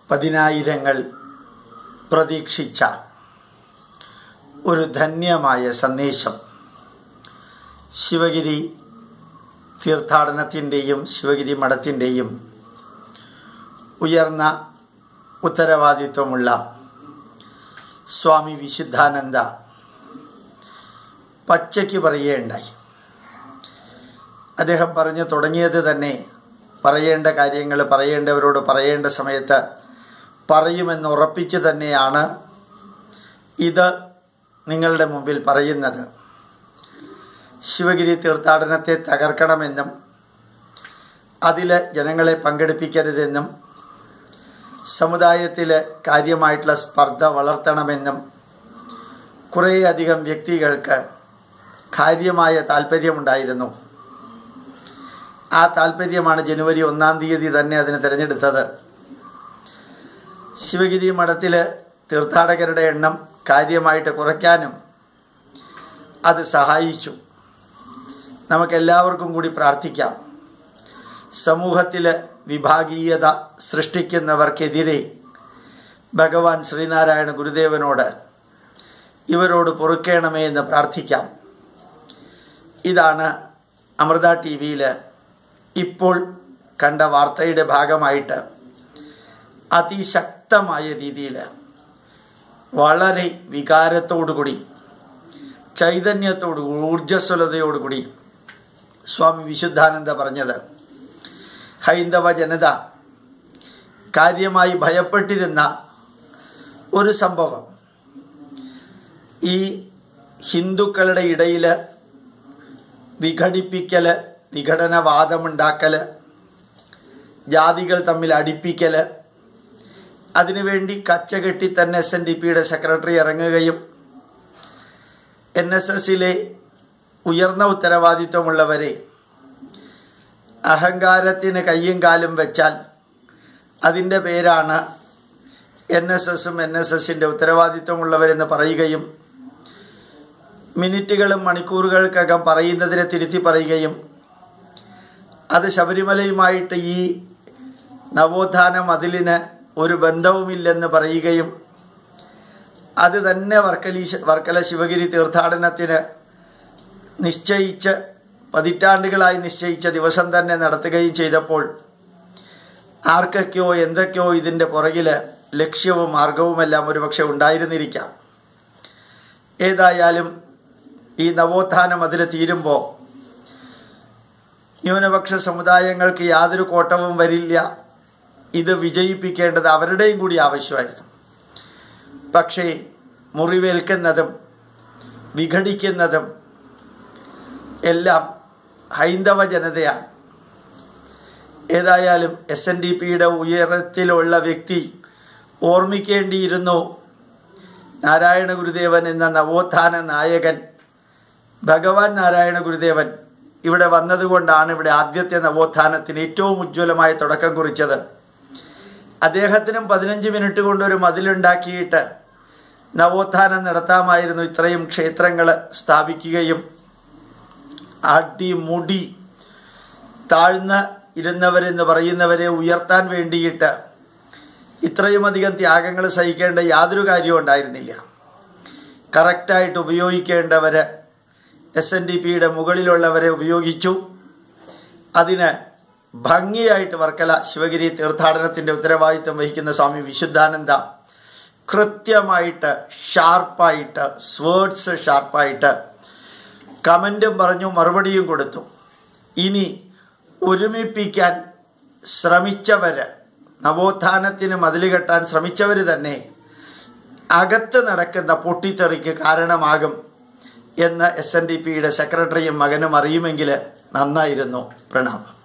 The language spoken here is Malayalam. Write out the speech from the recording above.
പതിനായിരങ്ങൾ പ്രതീക്ഷിച്ച ഒരു ധന്യമായ സന്ദേശം ശിവഗിരി തീർത്ഥാടനത്തിൻ്റെയും ശിവഗിരി മഠത്തിൻ്റെയും ഉയർന്ന ഉത്തരവാദിത്വമുള്ള സ്വാമി വിശുദ്ധാനന്ദ പച്ചയ്ക്ക് പറയുകയുണ്ടായി അദ്ദേഹം പറഞ്ഞു തുടങ്ങിയത് തന്നെ പറയേണ്ട കാര്യങ്ങൾ പറയേണ്ടവരോട് പറയേണ്ട സമയത്ത് പറയുമെന്ന് ഉറപ്പിച്ച് തന്നെയാണ് ഇത് നിങ്ങളുടെ മുമ്പിൽ പറയുന്നത് ശിവഗിരി തീർത്ഥാടനത്തെ തകർക്കണമെന്നും അതിൽ ജനങ്ങളെ പങ്കെടുപ്പിക്കരുതെന്നും സമുദായത്തിൽ കാര്യമായിട്ടുള്ള സ്പർദ്ധ വളർത്തണമെന്നും കുറേയധികം വ്യക്തികൾക്ക് കാര്യമായ താല്പര്യമുണ്ടായിരുന്നു ആ താല്പര്യമാണ് ജനുവരി ഒന്നാം തീയതി തന്നെ അതിന് തിരഞ്ഞെടുത്തത് ശിവഗിരി മഠത്തിൽ തീർത്ഥാടകരുടെ എണ്ണം കാര്യമായിട്ട് കുറയ്ക്കാനും അത് സഹായിച്ചു നമുക്കെല്ലാവർക്കും കൂടി പ്രാർത്ഥിക്കാം സമൂഹത്തിൽ വിഭാഗീയത സൃഷ്ടിക്കുന്നവർക്കെതിരെ ഭഗവാൻ ശ്രീനാരായണ ഗുരുദേവനോട് ഇവരോട് പൊറുക്കേണമേ എന്ന് പ്രാർത്ഥിക്കാം ഇതാണ് അമൃത ടി വിയിൽ ഇപ്പോൾ കണ്ട വാർത്തയുടെ ഭാഗമായിട്ട് അതിശക്തമായ രീതിയിൽ വളരെ വികാരത്തോടുകൂടി ചൈതന്യത്തോടു ഊർജ്ജസ്വലതയോടുകൂടി സ്വാമി വിശുദ്ധാനന്ദ പറഞ്ഞത് ഹൈന്ദവ ജനത കാര്യമായി ഭയപ്പെട്ടിരുന്ന ഒരു സംഭവം ഈ ഹിന്ദുക്കളുടെ ഇടയിൽ വിഘടിപ്പിക്കൽ വിഘടനവാദമുണ്ടാക്കൽ ജാതികൾ തമ്മിൽ അടുപ്പിക്കൽ അതിനുവേണ്ടി കച്ചകെട്ടി തന്നെ എസ് എൻ ഡി പിയുടെ സെക്രട്ടറി ഇറങ്ങുകയും എൻ എസ് എസിലെ ഉയർന്ന ഉത്തരവാദിത്വമുള്ളവരെ അഹങ്കാരത്തിന് കയ്യും കാലും വെച്ചാൽ അതിൻ്റെ പേരാണ് എൻ എസ് എസും എൻ എസ് എസിൻ്റെ ഉത്തരവാദിത്വമുള്ളവരെന്ന് പറയുകയും മിനിറ്റുകളും മണിക്കൂറുകൾക്കകം പറയുന്നതിനെ തിരുത്തി പറയുകയും അത് ശബരിമലയുമായിട്ട് ഈ നവോത്ഥാന മതിലിന് ഒരു ബന്ധവുമില്ലെന്ന് പറയുകയും അത് തന്നെ വർക്കലീശ വർക്കല ശിവഗിരി തീർത്ഥാടനത്തിന് നിശ്ചയിച്ച് പതിറ്റാണ്ടുകളായി നിശ്ചയിച്ച ദിവസം തന്നെ നടത്തുകയും ചെയ്തപ്പോൾ ആർക്കൊക്കെയോ എന്തൊക്കെയോ ഇതിൻ്റെ പുറകിൽ ലക്ഷ്യവും മാർഗവുമെല്ലാം ഒരുപക്ഷെ ഉണ്ടായിരുന്നിരിക്കാം ഏതായാലും ഈ നവോത്ഥാനം അതിൽ തീരുമ്പോൾ ന്യൂനപക്ഷ സമുദായങ്ങൾക്ക് യാതൊരു കോട്ടവും വരില്ല ഇത് വിജയിപ്പിക്കേണ്ടത് അവരുടെയും കൂടി ആവശ്യമായിരുന്നു പക്ഷേ മുറിവേൽക്കുന്നതും വിഘടിക്കുന്നതും എല്ലാം ഹൈന്ദവ ജനതയാണ് ഏതായാലും എസ് എൻ ഡി പിയുടെ ഉയരത്തിലുള്ള വ്യക്തി ഓർമ്മിക്കേണ്ടിയിരുന്നു നാരായണ ഗുരുദേവൻ എന്ന നവോത്ഥാന നായകൻ ഭഗവാൻ നാരായണ ഗുരുദേവൻ ഇവിടെ വന്നതുകൊണ്ടാണ് ഇവിടെ ആദ്യത്തെ നവോത്ഥാനത്തിന് ഏറ്റവും ഉജ്ജ്വലമായ തുടക്കം കുറിച്ചത് അദ്ദേഹത്തിനും പതിനഞ്ച് മിനിറ്റ് കൊണ്ട് ഒരു മതിലുണ്ടാക്കിയിട്ട് നവോത്ഥാനം നടത്താമായിരുന്നു ഇത്രയും ക്ഷേത്രങ്ങൾ സ്ഥാപിക്കുകയും അടിമുടി താഴ്ന്ന ഇരുന്നവരെന്ന് പറയുന്നവരെ ഉയർത്താൻ വേണ്ടിയിട്ട് ഇത്രയും അധികം ത്യാഗങ്ങൾ സഹിക്കേണ്ട യാതൊരു കാര്യവും ഉണ്ടായിരുന്നില്ല കറക്റ്റായിട്ട് ഉപയോഗിക്കേണ്ടവര് എസ് എൻ ഡി പിയുടെ മുകളിലുള്ളവരെ ഉപയോഗിച്ചു അതിന് ഭംഗിയായിട്ട് വർക്കല ശിവഗിരി തീർത്ഥാടനത്തിന്റെ ഉത്തരവാദിത്വം വഹിക്കുന്ന സ്വാമി വിശുദ്ധാനന്ദ കൃത്യമായിട്ട് ഷാർപ്പായിട്ട് സ്വേർഡ്സ് ഷാർപ്പായിട്ട് കമൻറ്റും പറഞ്ഞു മറുപടിയും കൊടുത്തു ഇനി ഒരുമിപ്പിക്കാൻ ശ്രമിച്ചവര് നവോത്ഥാനത്തിന് മതിൽ കെട്ടാൻ ശ്രമിച്ചവർ തന്നെ അകത്ത് നടക്കുന്ന പൊട്ടിത്തെറിക്ക് കാരണമാകും എന്ന് എസ് എൻ ഡി പിയുടെ സെക്രട്ടറിയും മകനും അറിയുമെങ്കിൽ നന്നായിരുന്നു പ്രണാമം